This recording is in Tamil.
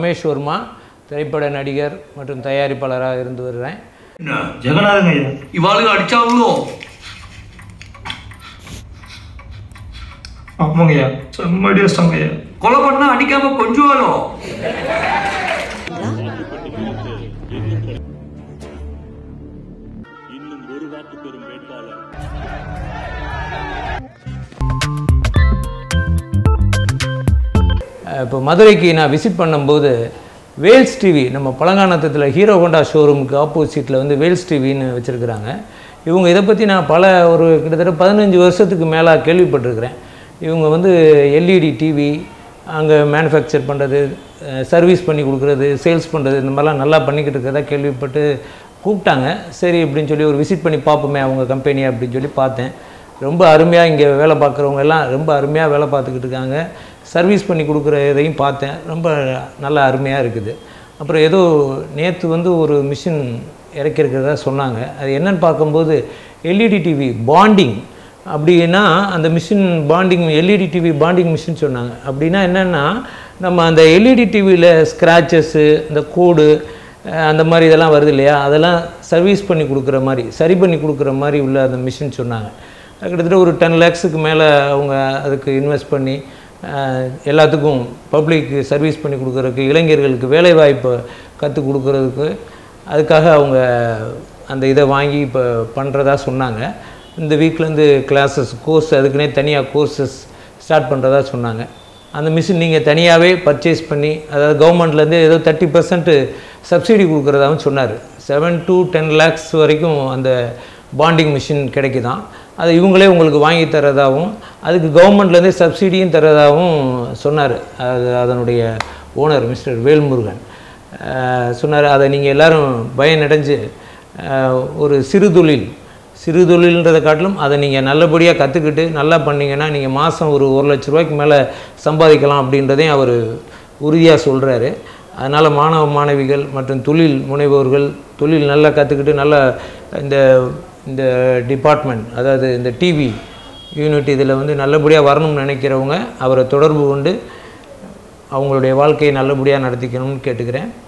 ரமேஷ் வர்மா திரைப்பட நடிகர் மற்றும் தயாரிப்பாளராக இருந்து வருகிறேன் என்ன ஜெகநாதங்க ஐயா இவாளுக்கு அடிச்சாங்களோ ஆமாங்க ஐயா செம்மடி வச்சிட்டாங்க ஐயா கொலை பண்ணா அடிக்காம கொஞ்சுவாளோ இப்போ மதுரைக்கு நான் விசிட் பண்ணும்போது வேல்ஸ் டிவி நம்ம பழங்கானத்தத்தில் ஹீரோ ஹோண்டா ஷோரூமுக்கு ஆப்போசிட்டில் வந்து வேல்ஸ் டிவின்னு வச்சுருக்குறாங்க இவங்க இதை பற்றி நான் பல ஒரு கிட்டத்தட்ட பதினஞ்சு வருஷத்துக்கு மேலே கேள்விப்பட்டிருக்கிறேன் இவங்க வந்து எல்இடி டிவி அங்கே மேனுஃபேக்சர் பண்ணுறது சர்வீஸ் பண்ணி கொடுக்குறது சேல்ஸ் பண்ணுறது இந்த மாதிரிலாம் நல்லா பண்ணிக்கிட்டு இருக்கிறதா கேள்விப்பட்டு கூப்பிட்டாங்க சரி அப்படின்னு சொல்லி ஒரு விசிட் பண்ணி பார்ப்போமே அவங்க கம்பெனி அப்படின்னு சொல்லி பார்த்தேன் ரொம்ப அருமையாக இங்கே வேலை பார்க்குறவங்க எல்லாம் ரொம்ப அருமையாக வேலை பார்த்துக்கிட்டு இருக்காங்க சர்வீஸ் பண்ணி கொடுக்குற இதையும் பார்த்தேன் ரொம்ப நல்லா அருமையாக இருக்குது அப்புறம் ஏதோ நேற்று வந்து ஒரு மிஷின் இறக்கியிருக்கிறதா சொன்னாங்க அது என்னன்னு பார்க்கும்போது எல்இடி டிவி பாண்டிங் அப்படின்னா அந்த machine bonding LED TV bonding machine சொன்னாங்க அப்படின்னா என்னென்னா நம்ம அந்த எல்இடி டிவியில் ஸ்க்ராச்சஸ்ஸு இந்த கோடு அஹ் அந்த மாதிரி இதெல்லாம் வருது இல்லையா அதெல்லாம் சர்வீஸ் பண்ணி கொடுக்குற மாதிரி சரி பண்ணி கொடுக்குற மாதிரி உள்ள அந்த மிஷின் சொன்னாங்க அது கிட்டத்தட்ட ஒரு டென் லேக்ஸுக்கு மேலே அவங்க அதுக்கு இன்வெஸ்ட் பண்ணி அஹ் எல்லாத்துக்கும் பப்ளிக் சர்வீஸ் பண்ணி கொடுக்குறதுக்கு இளைஞர்களுக்கு வேலைவாய்ப்பை கற்றுக் கொடுக்குறதுக்கு அதுக்காக அவங்க அந்த இதை வாங்கி இப்போ பண்ணுறதா சொன்னாங்க இந்த வீக்லேருந்து கிளாஸஸ் கோர்ஸ் அதுக்குன்னே தனியாக கோர்சஸ் ஸ்டார்ட் பண்ணுறதா சொன்னாங்க அந்த மிஷின் நீங்கள் தனியாகவே பர்ச்சேஸ் பண்ணி அதாவது கவர்மெண்ட்லேருந்து ஏதோ தேர்ட்டி பர்சன்ட் சப்சிடி கொடுக்குறதாவும் சொன்னார் செவன் to டென் லேக்ஸ் வரைக்கும் அந்த பாண்டிங் மிஷின் கிடைக்குதாம் அதை இவங்களே உங்களுக்கு வாங்கி தரதாகவும் அதுக்கு கவர்மெண்ட்லேருந்தே சப்சிடியும் தரதாகவும் சொன்னார் அது அதனுடைய ஓனர் மிஸ்டர் வேல்முருகன் சொன்னார் அதை நீங்கள் எல்லாரும் பயனடைஞ்சு அஹ், ஒரு சிறு தொழில் சிறு தொழில்ன்றதை காட்டிலும் அதை நீங்கள் நல்லபடியாக கற்றுக்கிட்டு நல்லா பண்ணீங்கன்னா நீங்கள் மாதம் ஒரு ஒரு லட்ச ரூபாய்க்கு மேலே சம்பாதிக்கலாம் அப்படின்றதையும் அவர் உறுதியாக சொல்கிறாரு அதனால் மாணவ மாணவிகள் மற்றும் தொழில் முனைவோர்கள் தொழில் நல்லா கற்றுக்கிட்டு நல்லா இந்த இந்த டிபார்ட்மெண்ட் அதாவது இந்த டிவி யூனிட் இதில் வந்து நல்லபடியாக வரணும்னு நினைக்கிறவங்க அவரை தொடர்பு கொண்டு அவங்களுடைய வாழ்க்கையை நல்லபடியாக நடத்திக்கணும்னு கேட்டுக்கிறேன்